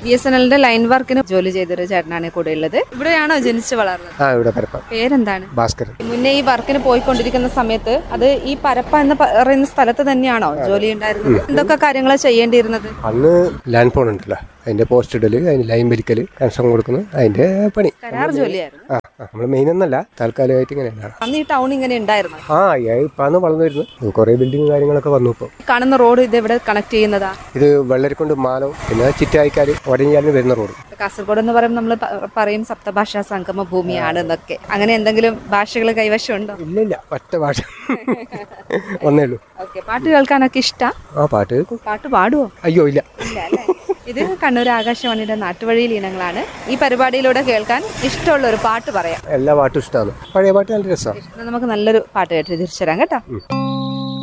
B S N എല്ലിന്റെ line വർക്കിന് ജോലി ചെയ്തൊരു ചേട്ടനാണ് കൂടെ ഉള്ളത് ഇവിടെയാണോ ജനിച്ചു വളർന്നത് ആ ഇവിടെ പരപ്പ പേരെന്താണ് ഭാസ്കരൻ മുന്നേ ഈ വർക്കിന് പോയിക്കൊണ്ടിരിക്കുന്ന സമയത്ത് അത് ഈ പരപ്പ എന്ന് പറയുന്ന സ്ഥലത്ത് തന്നെയാണോ ജോലി ഉണ്ടായിരുന്നത് എന്തൊക്കെ കാര്യങ്ങൾ ചെയ്യേണ്ടിയിരുന്നത് അന്ന് ലാൻഡ് ഫോൺ ഉണ്ടല്ലോ അതിന്റെ പോസ്റ്റ് ഇടല് അതിന് ലൈൻ വലിക്കല് കണക്ഷൻ കൊടുക്കുന്നു അതിന്റെ പണി കരാർ ജോലിയായിരുന്നു ആ നമ്മൾ മെയിൻ ഒന്നല്ല താൽക്കാലികമായിട്ട് ഇങ്ങനെയാണ് അന്ന് ഈ ടൗൺ ഇങ്ങനെ ഉണ്ടായിരുന്നു ആ ഇപ്പാന്ന് വളർന്നു വരുന്നു കുറെ ബിൽഡിംഗ് കാര്യങ്ങളൊക്കെ വന്നു ഇപ്പോൾ കാണുന്ന റോഡ് ഇത് എവിടെ കണക്ട് ചെയ്യുന്നതാ ഇത് വെള്ളരിക്കൊണ്ട് മാലം പിന്നെ ചിറ്റായിക്കാല് വടഞ്ഞാലിന് വരുന്ന റോഡ് കാസർഗോഡ് എന്ന് പറയുമ്പോൾ നമ്മൾ പറയും സപ്തഭാഷാ സംഗമ ഭൂമിയാണ് എന്നൊക്കെ അങ്ങനെ എന്തെങ്കിലും ഭാഷകൾ കൈവശം ഉണ്ടോ ഇല്ല ഇല്ല ഒറ്റ ഭാഷ ഒന്നേ ഉള്ളൂ ഓക്കെ പാട്ട് കേൾക്കാനൊക്കെ ഇഷ്ടാ ആ പാട്ട് കേൾക്കും പാട്ട് പാടുവോ അയ്യോ ഇല്ല ഇല്ല അല്ലേ ഇത് കണ്ണൂർ ആകാശവാണിയുടെ നാട്ടുവഴിയിൽ ഇനങ്ങളാണ് ഈ പരിപാടിയിലൂടെ കേൾക്കാൻ ഇഷ്ടമുള്ള ഒരു പാട്ട് പറയാം എല്ലാ പാട്ടും ഇഷ്ടമാണ് പഴയ പാട്ട് നല്ല രസമാണ് എന്നാ നമുക്ക് നല്ലൊരു പാട്ട് കേട്ട് തിരിച്ചു തരാം കേട്ടോ